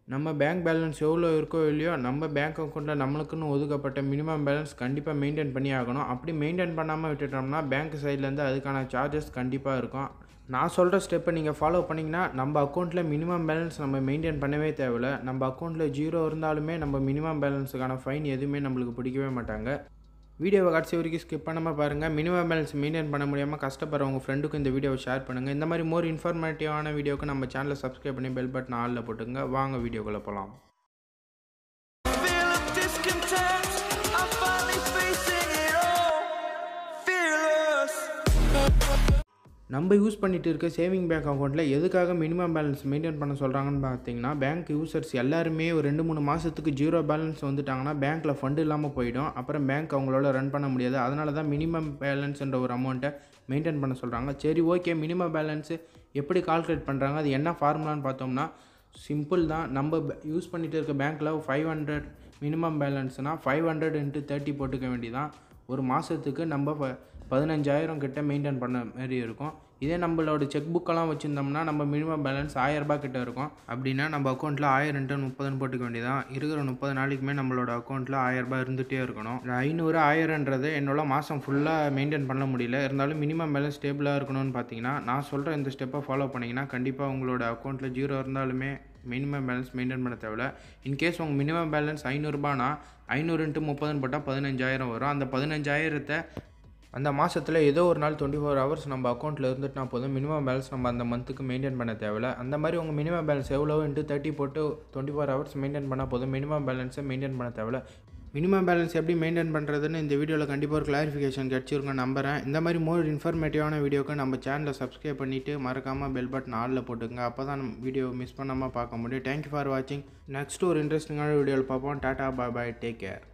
நம்ம bank balance எவ்வளோ இருக்கோ இல்லையோ நம்ம பேங்க் அக்கௌண்ட்டில் நம்மளுக்குன்னு ஒதுக்கப்பட்ட மினிமம் பேலன்ஸ் கண்டிப்பாக மெயின்டைன் பண்ணி ஆகணும் அப்படி மெயின்டைன் பண்ணாமல் விட்டுட்டோம்னா பேங்க் சைட்லேருந்து அதுக்கான சார்ஜஸ் கண்டிப்பாக இருக்கும் நான் சொல்கிற ஸ்டெப்பை நீங்கள் ஃபாலோ பண்ணிங்கன்னா நம்ம அக்கௌண்ட்டில் மினிமம் பேலன்ஸ் நம்ம மெயின்டைன் பண்ணவே தேவையில்ல நம்ம அக்கௌண்ட்டில் ஜீரோ இருந்தாலுமே நம்ம மினிமம் பேலன்ஸுக்கான ஃபைன் எதுவுமே நம்மளுக்கு பிடிக்கவே மாட்டாங்க வீடியோவை கடைசி வரைக்கும் ஸ்கிப் பண்ணாமல் பாருங்கள் மினிமம் பேலன்ஸ் மெயின்டைன் பண்ண முடியாமல் கஷ்டப்படுற உங்கள் ஃப்ரெண்டுக்கும் இந்த வீடியோவை ஷேர் பண்ணுங்கள் இந்த மாதிரி மோர் இன்ஃபர்மேட்டிவான வீடியோக்கு நம்ம சேனலை சப்ஸ்கிரைப் பண்ணி பெல் பட்டன் ஆளில் போட்டுங்க வாங்க வீடியோக்குள்ளே போகலாம் Feel of discontent. I'm finally facing it all. Fearless. நம்ம யூஸ் பண்ணிட்டு இருக்க சேவிங் பேங்க் அக்கௌண்ட்டில் எதுக்காக மினிமம் பேலன்ஸ் மெயின்டைன் பண்ண சொல்கிறாங்கன்னு பார்த்தீங்கன்னா பேங்க் யூசர்ஸ் எல்லாருமே ஒரு ரெண்டு மூணு மாதத்துக்கு ஜீரோ பேலன்ஸ் வந்துட்டாங்கன்னா பேங்க்கில் ஃபண்டு இல்லாமல் போயிடும் அப்புறம் பேங்க் அவங்களோட ரன் பண்ண முடியாது அதனால தான் மினிமம் பேலன்ஸ்ன்ற ஒரு அமௌண்ட்டை மெயின்டைன் பண்ண சொல்கிறாங்க சரி ஓகே மினிமம் பேலன்ஸு எப்படி கால்குலேட் பண்ணுறாங்க அது என்ன ஃபார்முலான்னு பார்த்தோம்னா சிம்பிள் தான் நம்ம யூஸ் பண்ணிட்டு இருக்க பேங்க்கில் ஃபைவ் ஹண்ட்ரட் மினிமம் பேலன்ஸ்னால் ஃபைவ் ஹண்ட்ரட் இன்ட்டு தேர்ட்டி போட்டுக்க வேண்டியதான் ஒரு மாதத்துக்கு நம்ம ஃப- பதினஞ்சாயிரம் கிட்ட மெயின்டைன் பண்ண மாதிரி இருக்கும் இதே நம்மளோட செக் புக்கெல்லாம் வச்சுருந்தோம்னா நம்ம மினிமம் பேலன்ஸ் ஆயிரரூபா கிட்ட இருக்கும் அப்படின்னா நம்ம அக்கௌண்ட்டில் ஆயிரம் டு முப்பதுன்னு போட்டுக்க வேண்டியதான் இருக்கிற முப்பது நாளைக்குமே நம்மளோட அக்கௌண்ட்டில் ஆயிரரூபா இருந்துகிட்டே இருக்கணும் இந்த ஐநூறு ஆயிரன்றது என்னால் மாதம் ஃபுல்லாக மெயின்டைன் பண்ண முடியல இருந்தாலும் மினிமம் பேலன்ஸ் ஸ்டேபிளாக இருக்கணும்னு பார்த்தீங்கன்னா நான் சொல்கிற இந்த ஸ்டெப்பை ஃபாலோ பண்ணிங்கன்னா கண்டிப்பாக உங்களோட அக்கௌண்ட்டில் ஜீரோ இருந்தாலுமே மினிமம் பேலன்ஸ் மெயின்டைன் பண்ண தேவையில்ல இன்கேஸ் உங்கள் மினிமம் பேலன்ஸ் ஐநூறுரூபானா ஐநூறு இன்ட்டு முப்பதுன்னு போட்டால் பதினஞ்சாயிரம் வரும் அந்த பதினஞ்சாயிரத்தை அந்த மாதத்தில் ஏதோ ஒரு நாள் டுவெண்ட்டி ஃபோர் ஹவர்ஸ் நம்ம அக்கௌண்ட்டில் இருந்துட்டுனா போதும் மினிமம் பேலன்ஸ் நம்ம அந்த மந்த்துக்கு மெயின்டைன் பண்ண தேவையில்ல அந்த மாதிரி உங்கள் மினிமம் பேலன்ஸ் எவ்வளோ இன்ட்டு தேர்ட்டி போட்டு டுவெண்ட்டி ஃபோர் ஹவர்ஸ் மெயின்டைன் பண்ணால் போதும் மினிமம் பேலன்ஸை மெயின்டைன் பண்ண தேவையில்ல மினிமம் பேலன்ஸ் எப்படி மெயின்டைன் பண்ணுறதுன்னு இந்த வீடியோவில் கண்டிப்பாக ஒரு கிளாரிஃபிகேஷன் கிடச்சிருங்க நம்புறேன் இந்த மாதிரி மோர் இன்ஃபர்மேட்டிவான வீடியோக்கு நம்ம சேனலை சப்ஸ்கிரைப் பண்ணிவிட்டு மறக்காமல் பெல் பட்டன் ஆளில் போட்டுங்க அப்போ தான் நம்ம வீடியோ மிஸ் பண்ணாமல் பார்க்க முடியும் தேங்க்யூ ஃபார் வாட்சிங் நெக்ஸ்ட் ஒரு இன்ட்ரெஸ்டிங்கான வீடியோவில் பார்ப்போம் tata bye bye take care